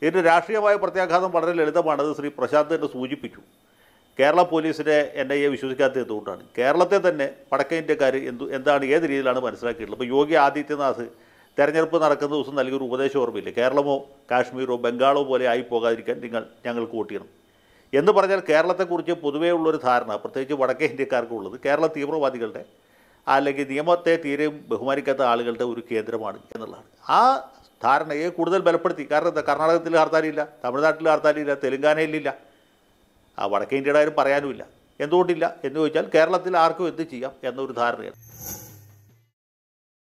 ഇതിൻ്റെ രാഷ്ട്രീയമായ പ്രത്യാഘാതം വളരെ ലളിതമാണ് അത് ശ്രീ പ്രശാന്ത് തന്നെ സൂചിപ്പിച്ചു കേരള പോലീസിനെ എൻ ഐ എ വിശ്വസിക്കാത്ത എന്തുകൊണ്ടാണ് കേരളത്തെ തന്നെ വടക്കേ ഇന്ത്യക്കാർ എന്തു എന്താണ് ഏത് രീതിയിലാണ് മനസ്സിലാക്കിയിട്ടുള്ളത് ഇപ്പോൾ യോഗി ആദിത്യനാഥ് തെരഞ്ഞെടുപ്പ് നടക്കുന്ന ദിവസം നൽകിയൊരു ഉപദേശം ഓർമ്മയില്ലേ കേരളമോ കാശ്മീരോ ബംഗാളോ പോലെ ആയി പോകാതിരിക്കാൻ നിങ്ങൾ ഞങ്ങൾക്ക് വോട്ട് ചെയ്യണം എന്ന് പറഞ്ഞാൽ കേരളത്തെക്കുറിച്ച് പൊതുവേ ഉള്ളൊരു ധാരണ പ്രത്യേകിച്ച് വടക്കേ ഇന്ത്യക്കാർക്കുള്ളത് കേരള തീവ്രവാദികളുടെ അല്ലെങ്കിൽ നിയമത്തെ തീരെയും ബഹുമാനിക്കാത്ത ആളുകളുടെ ഒരു കേന്ദ്രമാണ് എന്നുള്ളതാണ് ആ ധാരണയെ കൂടുതൽ ബലപ്പെടുത്തി കാരണം എന്താ കർണാടകത്തിൽ ഹർത്താലില്ല തമിഴ്നാട്ടിൽ ഹർത്താലില്ല തെലുങ്കാനയിലില്ല ആ വടക്കേ ഇന്ത്യയുടെ കാര്യം പറയാനുമില്ല എന്തുകൊണ്ടില്ല എന്ന് ചോദിച്ചാൽ കേരളത്തിൽ ആർക്കും എന്ത് ചെയ്യാം എന്നൊരു ധാരണയാണ്